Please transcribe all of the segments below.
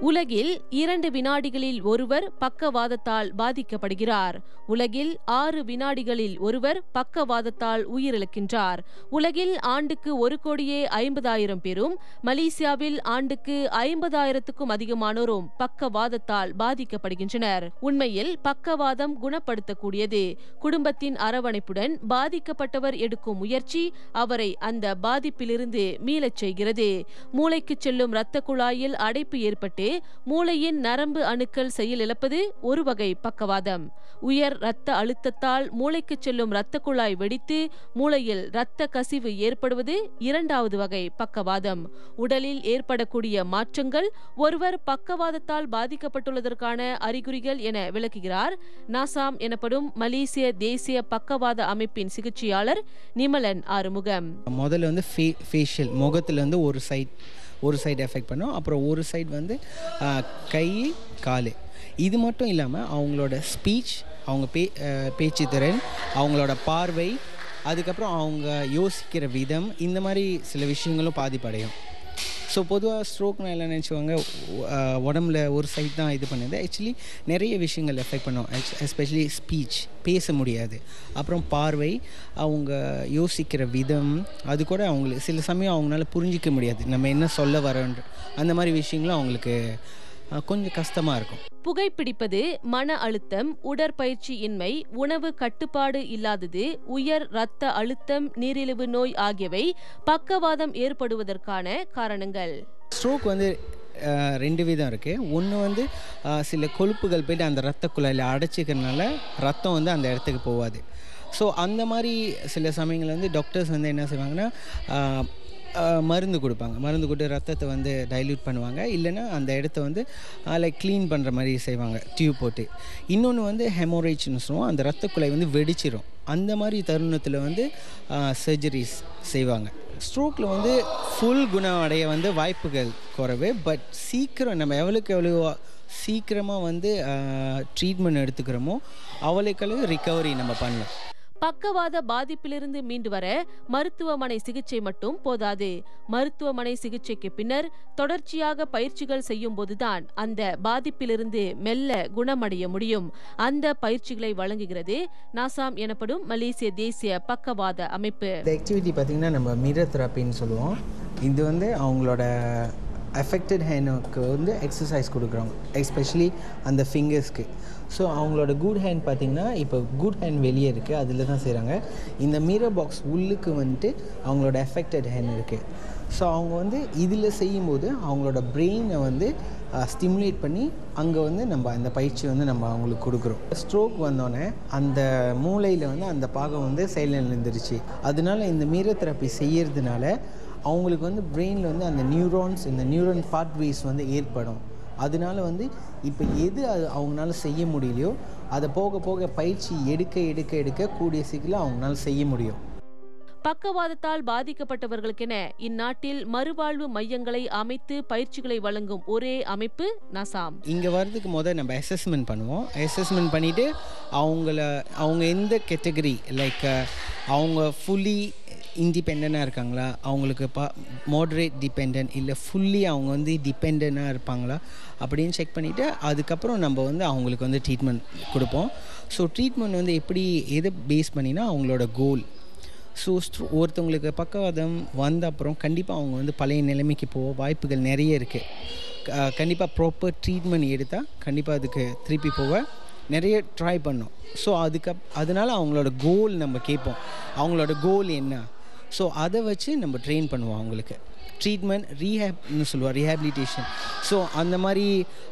உலகில் இரண்டு வினாடிகளில் ஒருவர் பக்கவாதத்தால் பாதிக்கப்படுகிறார் உலகில் ஆறு வினாடிகளில் ஒருவர் பக்கவாதத்தால் உயிரிழக்கின்றார் உலகில் ஆண்டுக்கு ஒரு கோடியே ஐம்பதாயிரம் பேரும் மலேசியாவில் ஆண்டுக்கு ஐம்பதாயிரத்துக்கும் அதிகமானோரும் பக்கவாதத்தால் பாதிக்கப்படுகின்றனர் உண்மையில் பக்கவாதம் குணப்படுத்தக்கூடியது குடும்பத்தின் அரவணைப்புடன் பாதிக்கப்பட்டவர் எடுக்கும் முயற்சி அவரை அந்த பாதிப்பிலிருந்து மீளச் செய்கிறது மூளைக்கு செல்லும் இரத்த குழாயில் அடைப்பு ஏற்பட்டு மூளையின் நரம்பு அணுக்கள் செயலிழப்பது ஒரு வகை பக்கவாதம் உயர் இரத்த அழுத்தத்தால் மூளைக்கு செல்லும் இரத்த குழாய் வெடித்து மூளையில் இரத்த கசிவு ஏற்படுவது இரண்டாவது வகை பக்கவாதம் உடலில் ஏற்படக்கூடிய மாற்றங்கள் ஒருவர் பக்கவாதத்தால் பாதிக்கப்பட்டுள்ளதற்கான அறிகுறிகள் என விளக்குகிறார் நாசாம் எனப்படும் மலேசிய தேசிய பக்கவாத அமைப்பின் சிகிச்சையாளர் நிமலன் ஆறுமுகம் முதல்ல வந்து ஃபே ஃபேஷியல் முகத்தில் வந்து ஒரு சைட் ஒரு சைடு எஃபெக்ட் பண்ணும் அப்புறம் ஒரு சைடு வந்து ஆ, கை கால் இது மட்டும் இல்லாமல் அவங்களோட ஸ்பீச் அவங்க பே அஹ், பேச்சு திறன் அவங்களோட பார்வை அதுக்கப்புறம் அவங்க யோசிக்கிற விதம் இந்த மாதிரி சில விஷயங்களும் பாதிப்படையும் ஸோ பொதுவாக ஸ்ட்ரோக்னா எல்லாம் நினச்சிவாங்க உடம்புல ஒரு சைட் தான் இது பண்ணுது ஆக்சுவலி நிறைய விஷயங்கள் எஃபெக்ட் பண்ணும் எஸ்பெஷலி ஸ்பீச் பேச முடியாது அப்புறம் பார்வை அவங்க யோசிக்கிற விதம் அது கூட அவங்களுக்கு சில சமயம் அவங்களால புரிஞ்சிக்க முடியாது நம்ம என்ன சொல்ல வரோன்ற அந்த மாதிரி விஷயங்களும் அவங்களுக்கு அஹ், கொஞ்சம் கஷ்டமாக இருக்கும் புகைப்பிடிப்பது மன அழுத்தம் உடற்பயிற்சி இன்மை உணவு கட்டுப்பாடு இல்லாதது உயர் இரத்த அழுத்தம் நீரிழிவு நோய் ஆகியவை பக்கவாதம் ஏற்படுவதற்கான காரணங்கள் ஸ்ட்ரோக் வந்து அஹ், ரெண்டு விதம் இருக்குது ஒன்று வந்து அஹ், சில கொழுப்புகள் போயிட்டு அந்த ரத்த குழாயில் அடைச்சிக்கிறதுனால ரத்தம் வந்து அந்த இடத்துக்கு போகாது ஸோ அந்த மாதிரி சில சமயங்கள் வந்து டாக்டர்ஸ் வந்து என்ன செய்வாங்கன்னா அஹ், அஹ், மருந்து கொடுப்பாங்க மருந்து கொடுத்து ரத்தத்தை வந்து டைல்யூட் பண்ணுவாங்க இல்லைன்னா அந்த இடத்த வந்து லைக் க்ளீன் பண்ணுற மாதிரி செய்வாங்க டியூப் போட்டு இன்னொன்று வந்து ஹெமோரேஜ்னு சொல்லுவோம் அந்த ரத்த குழாய் வந்து வெடிச்சிரும் அந்த மாதிரி தருணத்தில் வந்து சர்ஜரிஸ் செய்வாங்க ஸ்ட்ரோக்கில் வந்து ஃபுல் குணம் அடைய வந்து வாய்ப்புகள் குறைவு பட் சீக்கிரம் நம்ம எவ்வளோக்கு எவ்வளோ சீக்கிரமாக வந்து ட்ரீட்மெண்ட் எடுத்துக்கிறோமோ அவளுக்களவு ரிகவரி நம்ம பண்ணலாம் பக்கவாத பாதிப்பிலிருந்து மீண்டு வர மருத்துவமனை சிகிச்சை மட்டும் போதாது மருத்துவமனை சிகிச்சைக்கு பின்னர் தொடர்ச்சியாக பயிற்சிகள் செய்யும் போதுதான் அந்த பாதிப்பிலிருந்து மெல்ல குணமடைய முடியும் அந்த பயிற்சிகளை வழங்குகிறது நாசாம் எனப்படும் மலேசிய தேசிய பக்கவாத அமைப்பு இந்த ஆக்டிவிட்டி பார்த்திங்கன்னா நம்ம மிரர் தெரப்பின்னு சொல்லுவோம் இது வந்து அவங்களோட அஃபெக்டட் ஹேண்டுக்கு வந்து எக்ஸசைஸ் கொடுக்குறோம் எஸ்பெஷலி அந்த ஃபிங்கர்ஸ்க்கு ஸோ அவங்களோட குட் ஹேண்ட் பார்த்திங்கன்னா இப்போ குட் ஹேண்ட் வெளியே இருக்குது அதில் தான் செய்கிறாங்க இந்த மிரர் பாக்ஸ் உள்ளுக்கு வந்துட்டு அவங்களோட அஃபெக்டட் ஹேண்ட் இருக்குது ஸோ அவங்க வந்து இதில் செய்யும்போது அவங்களோட பிரெயினை வந்து ஸ்டிமுலேட் பண்ணி அங்கே வந்து நம்ம அந்த பயிற்சி வந்து நம்ம அவங்களுக்கு கொடுக்குறோம் ஸ்ட்ரோக் வந்தோடனே அந்த மூளையில் வந்து அந்த பாகம் வந்து செயலிழந்துருச்சு அதனால இந்த மீர தெரப்பி செய்யறதுனால அவங்களுக்கு வந்து பிரெயினில் வந்து அந்த நியூரான்ஸ் இந்த நியூரன் பாத்வேஸ் வந்து ஏற்படும் அதனால வந்து இப்போ எது அது அவங்களால செய்ய முடியலையோ அதை போக போக பயிற்சி எடுக்க எடுக்க எடுக்க கூடிய சீக்கிரம் அவங்களால செய்ய முடியும் பக்கவாதத்தால் பாதிக்கப்பட்டவர்களுக்கென இந்நாட்டில் மறுவாழ்வு மையங்களை அமைத்து பயிற்சிகளை வழங்கும் ஒரே அமைப்பு நசாம் இங்கே வர்றதுக்கு முதல் நம்ம அசஸ்மெண்ட் பண்ணுவோம் அசஸ்மெண்ட் பண்ணிவிட்டு அவங்கள அவங்க எந்த கேட்டகரி லைக் அவங்க ஃபுல்லி இண்டிபெண்ட்டாக இருக்காங்களா அவங்களுக்கு பா மாடரேட் டிபெண்ட் இல்லை ஃபுல்லி அவங்க வந்து டிபெண்ட்டாக இருப்பாங்களா அப்படின்னு செக் பண்ணிவிட்டு அதுக்கப்புறம் நம்ம வந்து அவங்களுக்கு வந்து ட்ரீட்மெண்ட் கொடுப்போம் ஸோ ட்ரீட்மெண்ட் வந்து எப்படி எதை பேஸ் பண்ணினா அவங்களோட கோல் ஸோ ஒருத்தவங்களுக்கு பக்கவாதம் வந்த அப்புறம் கண்டிப்பாக அவங்க வந்து பழைய நிலைமைக்கு போக வாய்ப்புகள் நிறைய இருக்குது கண்டிப்பாக ப்ராப்பர் ட்ரீட்மெண்ட் எடுத்தால் கண்டிப்பாக அதுக்கு திருப்பி போக நிறைய ட்ரை பண்ணோம் ஸோ அதுக்கு அதனால அவங்களோட கோல் நம்ம கேட்போம் அவங்களோட கோல் என்ன ஸோ அதை வச்சு நம்ம ட்ரெயின் பண்ணுவோம் அவங்களுக்கு ட்ரீட்மெண்ட் ரீஹேப்னு சொல்லுவோம் ரீஹேபிலிட்டேஷன் ஸோ அந்த மாதிரி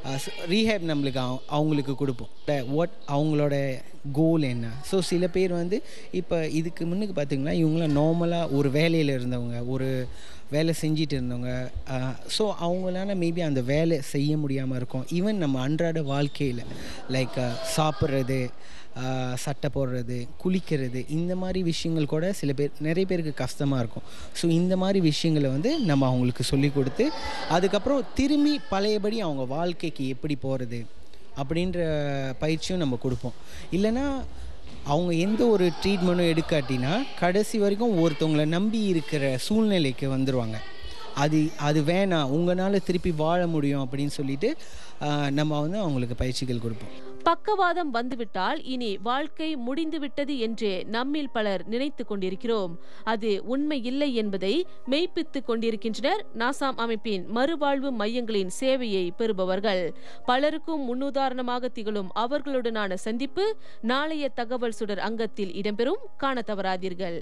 ரீஹேப் நம்மளுக்கு அவ- அவங்களுக்கு கொடுப்போம் வாட் அவங்களோட கோல் என்ன ஸோ சில பேர் வந்து இப்போ இதுக்கு முன்னுக்கு பார்த்தீங்கன்னா இவங்களாம் நார்மலாக ஒரு வேலையில் இருந்தவங்க ஒரு வேலை செஞ்சிட்டு இருந்தவங்க ஸோ அவங்களால மேபி அந்த வேலை செய்ய முடியாமல் இருக்கும் ஈவன் நம்ம அன்றாட வாழ்க்கையில் லைக் சாப்பிட்றது ஆஹ் சட்டை போடுறது குளிக்கிறது இந்த மாதிரி விஷயங்கள் கூட சில பேர் நிறைய பேருக்கு கஷ்டமாக இருக்கும் ஸோ இந்த மாதிரி விஷயங்களை வந்து நம்ம அவங்களுக்கு சொல்லி கொடுத்து அதுக்கப்புறம் திரும்பி பழையபடி அவங்க வாழ்க்கைக்கு எப்படி போகிறது அப்படின்ற பயிற்சியும் நம்ம கொடுப்போம் இல்லைன்னா அவங்க எந்த ஒரு ட்ரீட்மெண்ட்டும் எடுக்காட்டினா கடைசி வரைக்கும் ஒருத்தவங்கள நம்பி இருக்கிற சூழ்நிலைக்கு வந்துடுவாங்க அது அது வேணாம் உங்களால் திருப்பி வாழ முடியும் அப்படின்னு சொல்லிட்டு ஆஹ், நம்ம வந்து அவங்களுக்கு பயிற்சிகள் கொடுப்போம் பக்கவாதம் வந்துவிட்டால் இனி வாழ்க்கை முடிந்துவிட்டது என்று நம்மில் பலர் நினைத்து கொண்டிருக்கிறோம் அது உண்மை இல்லை என்பதை மெய்ப்பித்துக் கொண்டிருக்கின்றனர் நாசாம் அமைப்பின் மறுவாழ்வு மையங்களின் சேவையை பெறுபவர்கள் பலருக்கும் முன்னுதாரணமாக திகழும் அவர்களுடனான சந்திப்பு நாளைய தகவல் சுடர் அங்கத்தில் இடம்பெறும் காண தவறாதீர்கள்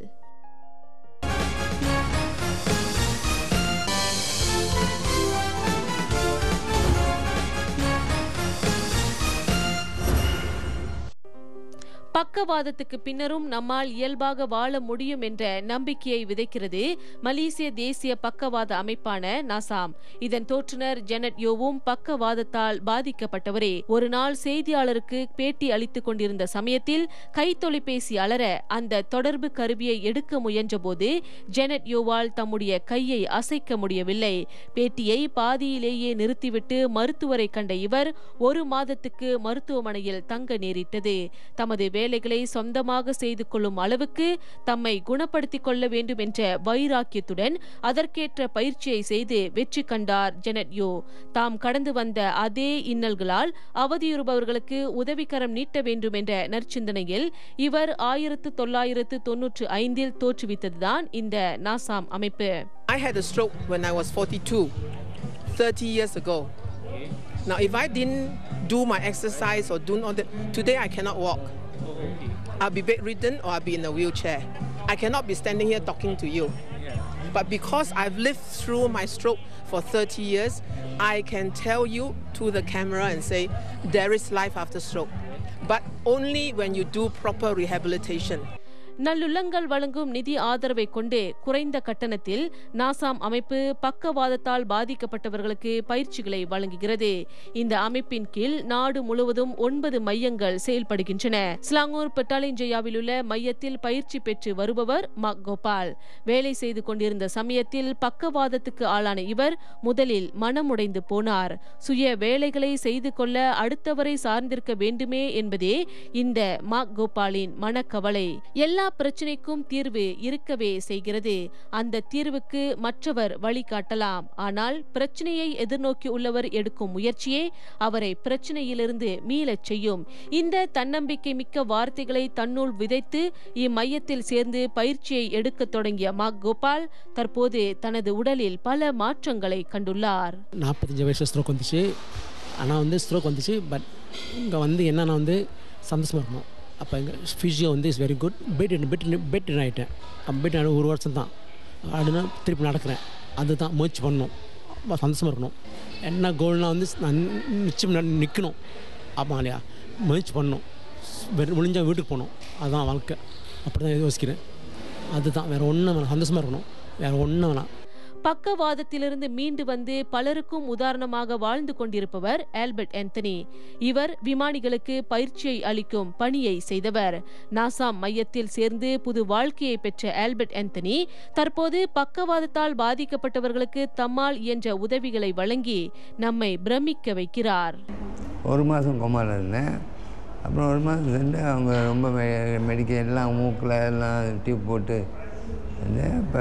பக்கவாதத்துக்கு பின்னரும் நம்மால் இயல்பாக வாழ முடியும் என்ற நம்பிக்கையை விதைக்கிறது மலேசிய தேசிய பக்கவாத அமைப்பான நாசாம் இதன் தோற்றுனர் ஜெனட் யோவும் பக்கவாதத்தால் பாதிக்கப்பட்டவரே ஒரு நாள் செய்தியாளருக்கு பேட்டி அளித்துக் கொண்டிருந்த சமயத்தில் கைத்தொலைபேசி அலற அந்த தொடர்பு கருவியை எடுக்க முயன்றபோது ஜெனட் யோவால் தம்முடைய கையை அசைக்க முடியவில்லை பேட்டியை பாதியிலேயே நிறுத்திவிட்டு மருத்துவரை கண்ட இவர் ஒரு மாதத்துக்கு மருத்துவமனையில் தங்க நேரிட்டது தமது வேலைகளை சொந்தமாக செய்து கொள்ளும் அளவுக்கு தம்மை குணப்படுத்திக் கொள்ள வேண்டும் என்ற வைராக்கியத்துடன் அதற்கேற்ற பயிற்சியை செய்து வெற்றி கண்டார் ஜெனட் யோ தாம் கடந்து வந்த அதே இன்னல்களால் அவதியுறுபவர்களுக்கு உதவிக்கரம் நீட்ட வேண்டும் என்ற நற்சிந்தனையில் இவர் ஆயிரத்து தொள்ளாயிரத்து தொன்னூற்று ஐந்தில் தோற்றுவித்ததுதான் இந்த நாசாம் அமைப்பு I had a stroke when I was 42, 30 years ago. Now, if I didn't do my exercise or do all that, today I cannot walk. I'll be bedridden or I'll be in a wheelchair. I cannot be standing here talking to you. But because I've lived through my stroke for 30 years, I can tell you to the camera and say, there is life after stroke. But only when you do proper rehabilitation. நல்லுள்ளங்கள் வழங்கும் நிதி ஆதரவை கொண்டு குறைந்த கட்டணத்தில் நாசாம் அமைப்பு பக்கவாதத்தால் பாதிக்கப்பட்டவர்களுக்கு பயிற்சிகளை வழங்குகிறது இந்த அமைப்பின் கீழ் நாடு முழுவதும் ஒன்பது மையங்கள் செயல்படுகின்றன ஸ்லாங்கூர் பெட்டாலிஞ்சயாவில் உள்ள மையத்தில் பயிற்சி பெற்று வருபவர் ம கோபால் வேலை செய்து கொண்டிருந்த சமயத்தில் பக்கவாதத்துக்கு ஆளான இவர் முதலில் மனமுடைந்து போனார் சுய வேலைகளை செய்து கொள்ள அடுத்தவரை சார்ந்திருக்க வேண்டுமே என்பதே இந்த மா கோபாலின் மனக்கவலை எல்லா பிரச்சனைக்கும் தீர்வு இருக்கவே செய்கிறது அந்த தீர்வுக்கு மற்றவர் வழிகாட்டலாம் ஆனால் பிரச்சனையை எதிர்நோக்கி உள்ளவர் எடுக்கும் முயற்சியே அவரை பிரச்சனையிலிருந்து மீளச் செய்யும் இந்த தன்னம்பிக்கை மிக்க வார்த்தைகளை தன்னுள் விதைத்து இம்மையத்தில் சேர்ந்து பயிற்சியை எடுக்கத் தொடங்கிய மா கோபால் தற்போது தனது உடலில் பல மாற்றங்களை கண்டுள்ளார் நாற்பத்தஞ்சு வயசு ஸ்ட்ரோக் வந்துச்சு ஆனால் வந்து ஸ்ட்ரோக் வந்துச்சு பட் இங்கே வந்து என்னன்னா வந்து சந்தோஷமாக இருக்கணும் அப்போ எங்கள் ஃபிசியோ வந்து is very good bed bed bed ஆகிட்டேன் பெட் ஆன ஒரு வருஷம் தான் அப்படின்னா திருப்பி நடக்கிறேன் அதுதான் முயற்சி பண்ணணும் அப்ப சந்தோஷமாக இருக்கணும் என்ன கோல்னால் வந்து நான் நிச்சயம் நிற்கணும் ஆமாம் இல்லையா முயற்சி பண்ணணும் வெறும் முடிஞ்சால் வீட்டுக்கு போகணும் அதுதான் வாழ்க்கை அப்படி தான் யோசிக்கிறேன் அதுதான் வேறு ஒன்றும் வேணாம் சந்தோஷமாக இருக்கணும் வேறு ஒன்றும் வேணாம் பக்கவாதத்திலிருந்து மீண்டு வந்து பலருக்கும் உதாரணமாக வாழ்ந்து கொண்டிருப்பவர் ஆல்பர்ட் ஆந்தனி இவர் விமானிகளுக்கு பயிற்சியை அளிக்கும் பணியை செய்தவர் நாசாம் மையத்தில் சேர்ந்து புது வாழ்க்கையை பெற்ற ஆல்பர்ட் ஆந்தனி தற்போது பக்கவாதத்தால் பாதிக்கப்பட்டவர்களுக்கு தம்மால் இயன்ற உதவிகளை வழங்கி நம்மை பிரமிக்க வைக்கிறார் ஒரு மாதம் கொமாவில் இருந்தேன் அப்புறம் ஒரு மாதம் சென்று அவங்க ரொம்ப மெ மெடிக்கல் எல்லாம் மூக்கில் எல்லாம் டியூப் போட்டு இருந்தேன் இப்போ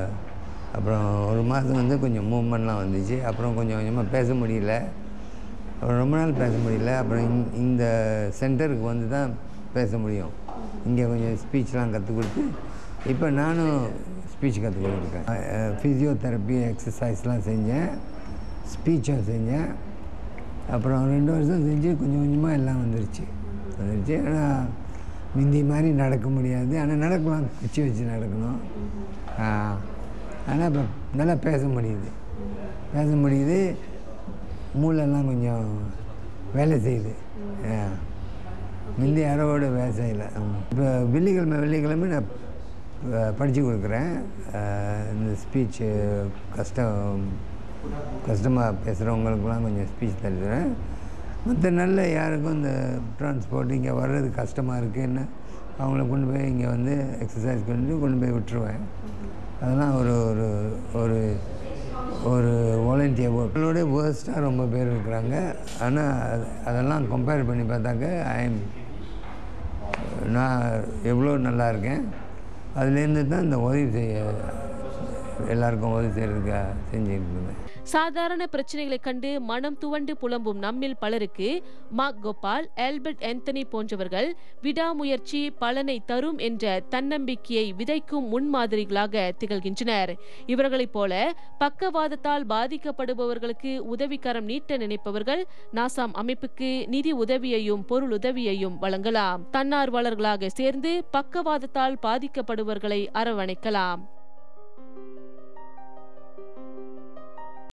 அப்புறம் ஒரு மாதம் வந்து கொஞ்சம் மூவ்மெண்ட்லாம் வந்துச்சு அப்புறம் கொஞ்சம் கொஞ்சமாக பேச முடியல அப்புறம் ரொம்ப நாள் பேச முடியல அப்புறம் இந்- இந்த சென்டருக்கு வந்து தான் பேச முடியும் இங்கே கொஞ்சம் ஸ்பீச்லாம் கற்றுக் கொடுத்து இப்போ நானும் ஸ்பீச் கற்றுக் கொடுத்துருக்கேன் ஃபிசியோதெரப்பி எக்ஸசைஸ்லாம் செஞ்சேன் ஸ்பீச்சும் செஞ்சேன் அப்புறம் ரெண்டு வருஷம் செஞ்சு கொஞ்சம் கொஞ்சமாக எல்லாம் வந்துருச்சு வந்துருச்சு ஆனால் முந்தி மாதிரி நடக்க முடியாது ஆனால் நடக்கலாம் வச்சு வச்சு நடக்கணும் ஆனால் இப்போ நல்லா பேச முடியுது பேச முடியுது மூளைலாம் கொஞ்சம் வேலை செய்யுது ஆ. முந்தி அறவோட வேலை செய்யலை இப்போ வெள்ளிக்கிழமை வெள்ளிக்கிழமை நான் படித்து கொடுக்குறேன் ஆ, இந்த ஸ்பீச்சு கஷ்டம் கஷ்டமாக பேசுகிறவங்களுக்குலாம் கொஞ்சம் ஸ்பீச் தருகிறேன் மற்ற நல்ல யாருக்கும் இந்த டிரான்ஸ்போர்ட் இங்கே வர்றது கஷ்டமாக இருக்குன்னு அவங்கள கொண்டு போய் இங்கே வந்து எக்ஸசைஸ் கொண்டு கொண்டு போய் விட்டுருவேன் அதெல்லாம் ஒரு ஒரு ஒரு ஒரு வாலண்டியர் ஒர்க்களோட வேர்ஸ்ட்டாக ரொம்ப பேர் இருக்கிறாங்க ஆனால் அது- அதெல்லாம் கம்பேர் பண்ணி பார்த்தாக்க ஐஎம் நான் எவ்வளோ நல்லா இருக்கேன் அதுலேருந்து தான் இந்த உதவி செய்ய எல்லாருக்கும் உதவி செய்கிறதுக்கு செஞ்சுக்கிட்டு இருந்தேன் சாதாரண பிரச்சனைகளைக் கண்டு மனம் துவண்டு புலம்பும் நம்மில் பலருக்கு மார்க் கோபால் ஆல்பர்ட் ஆந்தனி போன்றவர்கள் விடாமுயற்சி பலனை தரும் என்ற தன்னம்பிக்கையை விதைக்கும் முன்மாதிரிகளாக திகழ்கின்றனர் இவர்களைப் போல பக்கவாதத்தால் பாதிக்கப்படுபவர்களுக்கு உதவிக்கரம் நீட்ட நினைப்பவர்கள் நாசாம் அமைப்புக்கு நிதி உதவியையும் பொருள் உதவியையும் வழங்கலாம் தன்னார்வலர்களாக சேர்ந்து பக்கவாதத்தால் பாதிக்கப்படுபவர்களை அரவணைக்கலாம்